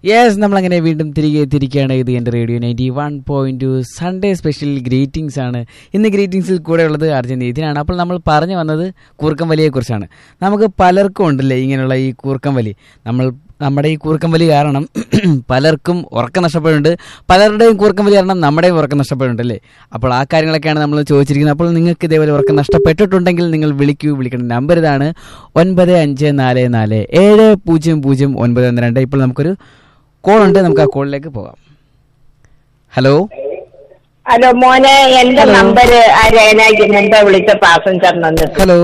Yes നമ്മളങ്ങനെ വീണ്ടും തിരികെ എത്തിയിരിക്കുകയാണ് ഇത് എൻ്റെ radio ninety one point two Sunday special greetings ആണ് ഇന്ന് ഗ്രീറ്റിംഗ്സിൽ കൂടെ ഉള്ളത് അർജുൻ ഇതിനാണ് അപ്പോൾ നമ്മൾ പറഞ്ഞു വന്നത് കൂർക്കം വലിയെക്കുറിച്ചാണ് നമുക്ക് പലർക്കും ഉണ്ടല്ലേ ഇങ്ങനെയുള്ള ഈ കൂർക്കം വലി നമ്മൾ നമ്മുടെ ഈ കൂർക്കം വലി കാരണം പലർക്കും ഉറക്കം നഷ്ടപ്പെടുന്നുണ്ട് പലരുടെയും കൂർക്കം വലി കാരണം നമ്മുടെയും ഉറക്കം നഷ്ടപ്പെടുന്നുണ്ട് അല്ലേ അപ്പോൾ ആ കാര്യങ്ങളൊക്കെയാണ് നമ്മൾ ചോദിച്ചിരിക്കുന്നത് അപ്പോൾ നിങ്ങൾക്ക് ഇതേപോലെ ഉറക്കം നഷ്ടപ്പെട്ടിട്ടുണ്ടെങ്കിൽ നിങ്ങൾ വിളിക്കൂ വിളിക്കേണ്ട നമ്പർ ഇതാണ് ഒൻപത് അഞ്ച് നാല് നാല് ഏഴ് പൂജ്യം പൂജ്യം ഒൻപത് ഒന്ന് രണ്ട് ഇപ്പോൾ നമുക്കൊരു കോൾ ഉണ്ട് നമുക്ക് ആ കോളിലേക്ക് പോകാം ഹലോ ഹലോ മോനെ എന്റെ ഹലോ. നമ്പർ ആരേനാക്കി മുമ്പേ വിളിച്ച പാസഞ്ചർ നിന്നിട്ട് ഹലോ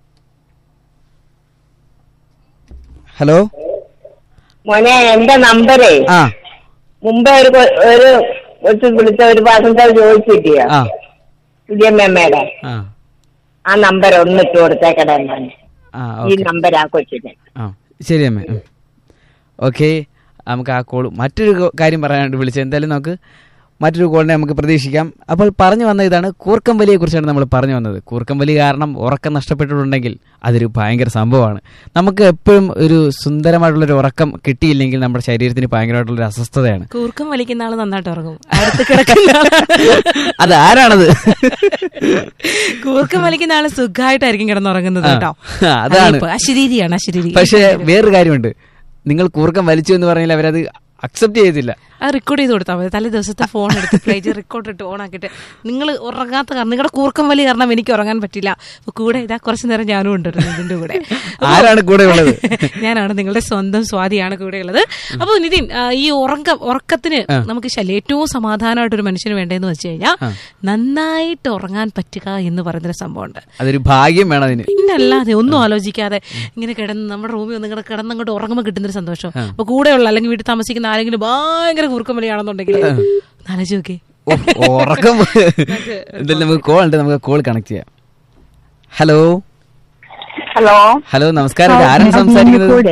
ഹലോ മോനെ എന്റെ നമ്പരേ ആ മുമ്പേ ഒരു കൊ- ഒരു കൊച്ചു വിളിച്ച ഒരു പാസഞ്ചർ ചോദിച്ചിട്ടിയോ ആ വിജയമ്മയുടെ ആ ആ നമ്പർ ഒന്ന് ഇട്ട് കൊടുത്തേക്കടേ മോനെ ആ ഈ ഓക്കെ നമ്പർ ആ കൊച്ചിന് ആ ശരി അമ്മേ ഓക്കെ നമുക്ക് ആ കോൾ മറ്റൊരു കോ- കാര്യം പറയാനായിട്ട് വിളിച്ചത് എന്തായാലും നമുക്ക് മറ്റൊരു കോളിനെ നമുക്ക് പ്രതീക്ഷിക്കാം അപ്പോൾ പറഞ്ഞു വന്ന ഇതാണ് കൂർക്കം വലിയെ കുറിച്ചാണ് നമ്മൾ പറഞ്ഞു വന്നത് കൂർക്കം വലി കാരണം ഉറക്കം നഷ്ടപ്പെട്ടിട്ടുണ്ടെങ്കിൽ അതൊരു ഭയങ്കര സംഭവമാണ് നമുക്ക് എപ്പോഴും ഒരു സുന്ദരമായിട്ടുള്ളൊരു ഉറക്കം കിട്ടിയില്ലെങ്കിൽ നമ്മുടെ ശരീരത്തിന് ഭയങ്കരമായിട്ടുള്ളൊരു അസ്വസ്ഥതയാണ് കൂർക്കം വലിക്കുന്ന ആള് നന്നായിട്ട് ഉറങ്ങും അടുത്ത് കിടക്കുന്ന ആള് അത് ആരാണത് കൂർക്കം വലിക്കുന്ന ആള് സുഖമായിട്ടായിരിക്കും കിടന്നുറങ്ങുന്നത് ആ, കേട്ടോ അതാണ്. അതിപ്പോ അശരീരിയാണ് അശരീരി പക്ഷേ വേറൊരു കാര്യമുണ്ട് നിങ്ങൾ കൂർക്കം വലിച്ചു എന്ന് പറഞ്ഞാൽ അവരത് അക്സെപ്റ്റ് ചെയ്തില്ല അത് റെക്കോർഡ് ചെയ്ത് കൊടുത്താൽ മതി തലേ ദിവസത്തെ ഫോൺ എടുത്ത് പ്ലേ ചെയ്ത് റെക്കോർഡ് ഇട്ട് ഓൺ ആക്കിയിട്ട് നിങ്ങൾ ഉറങ്ങാത്ത കാരണം നിങ്ങളുടെ കൂർക്കം വലി കാരണം എനിക്ക് ഉറങ്ങാൻ പറ്റില്ല അപ്പൊ കൂടെ ഇതാ കുറച്ചു നേരം ഞാനും ഉണ്ടായിരുന്നു ഇതിന്റെ കൂടെ അപ്പൊ ആരാണ് കൂടെ ഉള്ളത് ഞാനാണ് നിങ്ങളുടെ സ്വന്തം സ്വാതിയാണ് കൂടെ ഉള്ളത് അപ്പോൾ നിതിൻ ആ, ഈ ഉറക്കം ഉറക്കത്തിന് നമുക്ക് ശല്യം ഏറ്റവും സമാധാനമായിട്ട് ഒരു മനുഷ്യന് വേണ്ടതെന്ന് വെച്ച് കഴിഞ്ഞാൽ നന്നായിട്ട് ഉറങ്ങാൻ പറ്റുക എന്ന് പറയുന്നൊരു സംഭവമുണ്ട് അതൊരു ഭാഗ്യം വേണം അതിന് പിന്നല്ലാതെ ഒന്നും ആലോചിക്കാതെ ഇങ്ങനെ കിടന്ന് നമ്മുടെ റൂമിൽ ഒന്ന് ഇങ്ങനെ കിടന്നങ്ങോട്ട് ഉറങ്ങുമ്പോൾ കിട്ടുന്നൊരു സന്തോഷം അപ്പൊ കൂടെയുള്ള അല്ലെങ്കിൽ വീട്ടിൽ താമസിക്കുന്ന ആരെങ്കിലും ഭയങ്കര കൂർക്കമലിയാണെന്നുണ്ടെങ്കിൽ ആലോചിച്ച് നോക്കി ഓ, ഉറക്കം എന്തായാലും നമുക്ക് കോൾ ഉണ്ട് നമുക്ക് കോൾ കണക്ട് ചെയ്യാം ഹലോ ഹലോ ഹലോ നമസ്കാരം ഇത് ആരാണ് സംസാരിക്കുന്നത്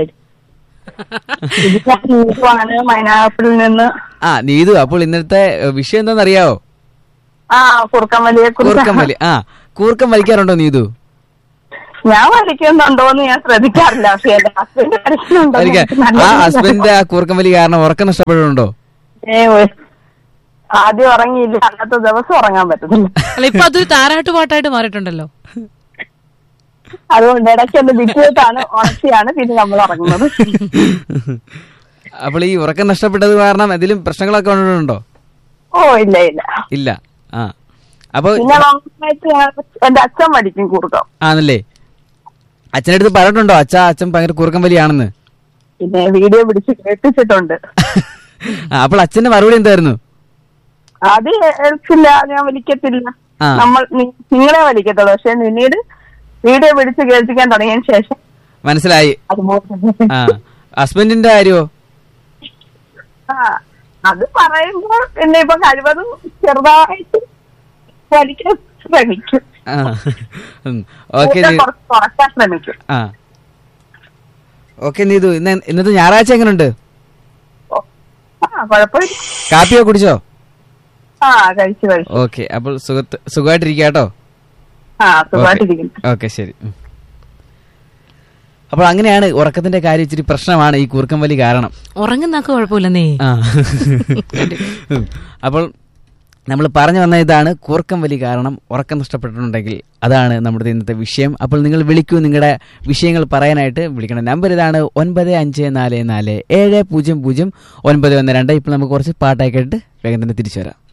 ആണ് മൈനാപ്പിളിൽ നിന്ന് ആ നീതു അപ്പോൾ ഇന്നത്തെ ഏഹ്, വിഷയം എന്താണെന്ന് അറിയാവോ ആ കുറുക്കം വലിയെ കൂർക്കം വലി ആ കൂർക്കം വലിക്കാറുണ്ടോ നീതു ഞാൻ വലിക്കുന്നുണ്ടോന്ന് ഞാൻ ശ്രദ്ധിക്കാറില്ല പക്ഷെ എന്റെ ഹസ്ബൻഡ് വലിക്കുന്നുണ്ടോ എന്ന് വലിക്കാൻ എനിക്ക് നല്ല ആ രീതിയിൽ ഹസ്ബൻഡ് ആ കൂർക്കം വലി കാരണം ഉറക്കം നഷ്ടപ്പെടുന്നുണ്ടോ ഏ, ഒ- ആദ്യം ഉറങ്ങിയില്ല അന്നത്തെ ദിവസം ഉറങ്ങാൻ പറ്റുന്നില്ല അല്ല ഇപ്പൊ അതൊരു താരാട്ട് പാട്ടായിട്ട് മാറിയിട്ടുണ്ടല്ലോ അതുകൊണ്ട് ഇടയ്ക്ക് ഒന്ന് വിറ്റിയത്താണ് ഉണർച്ചയാണ് പിന്നെ നമ്മൾ ഉറങ്ങുന്നത് അപ്പോൾ ഈ ഉറക്കം നഷ്ടപ്പെട്ടത് കാരണം എന്തെങ്കിലും പ്രശ്നങ്ങളൊക്കെ ഉണ്ടോ ഓ ഇല്ല ഇല്ല ഇല്ല ആ അപ്പോൾ പിന്നെ നന്നായിട്ട് എന്റെ അച്ഛൻ പഠിക്കും കുറുക്കം ആണല്ലേ അച്ഛൻ്റെ അടുത്ത് പറഞ്ഞിട്ടുണ്ടോ അച്ഛ അച്ഛൻ ഭയങ്കര കൂർക്കം വലിയാണെന്ന് പിന്നെ വീഡിയോ പിടിച്ച് കേൾപ്പിച്ചിട്ടുണ്ട് ആ, അപ്പോൾ അച്ഛന്റെ മറുപടി എന്തായിരുന്നു അത് ഏൽക്കില്ല ഞാൻ വലിക്കത്തില്ല ആ. നമ്മൾ നി- നിങ്ങളെ വലിക്കത്തുള്ളൂ പക്ഷെ പിന്നീട് വീഡിയോ പിടിച്ച് കേൾപ്പിക്കാൻ തുടങ്ങിയതിന് ശേഷം മനസ്സിലായി അതുപോലെ ആ ഹസ്ബൻഡിന്റെ കാര്യമോ ആ അത് പറയുമ്പോൾ പിന്നെ ഇപ്പൊ കഴിവതും ചെറുതായിട്ട് വലിക്കാൻ ശ്രമിക്കും ആ ഓക്കെ കൂടുതൽ കുറച്ച് കുറയ്ക്കാൻ ശ്രമിക്കും ആ ഓക്കെ നീതു ഇന്ന് ഇന്നത്തെ ഞായറാഴ്ച എങ്ങനെയുണ്ട് ഓ, ആ കുഴപ്പമില്ല കാപ്പിയോ കുടിച്ചോ ആ കഴിച്ചു കഴിച്ചു ഓക്കെ അപ്പോൾ സുഖത്ത് സുഖമായിട്ടിരിക്കുക കേട്ടോ ആ സുഖമായിട്ടിരിക്കുന്നു ഓക്കെ ശരി ഉം. അപ്പോൾ അങ്ങനെയാണ് ഉറക്കത്തിന്റെ കാര്യം ഇച്ചിരി പ്രശ്നമാണ് ഈ കൂർക്കം വലി കാരണം ഉറങ്ങുന്നാക്ക് കുഴപ്പമില്ലെന്നേ ആ ഉം. അപ്പോൾ നമ്മൾ പറഞ്ഞു വന്ന ഇതാണ് കൂർക്കം വലി കാരണം ഉറക്കം നഷ്ടപ്പെട്ടിട്ടുണ്ടെങ്കിൽ അതാണ് നമ്മുടെ ഇന്നത്തെ വിഷയം അപ്പോൾ നിങ്ങൾ വിളിക്കൂ നിങ്ങളുടെ വിഷയങ്ങൾ പറയാനായിട്ട് വിളിക്കണം നമ്പർ ഇതാണ് ഒൻപത് അഞ്ച് നാല് നാല് ഏഴ് പൂജ്യം പൂജ്യം ഒൻപത് ഒന്ന് രണ്ട് ഇപ്പോൾ നമുക്ക് കുറച്ച് പാട്ടായി കേട്ടിട്ട് വേഗം തന്നെ തിരിച്ചു വരാം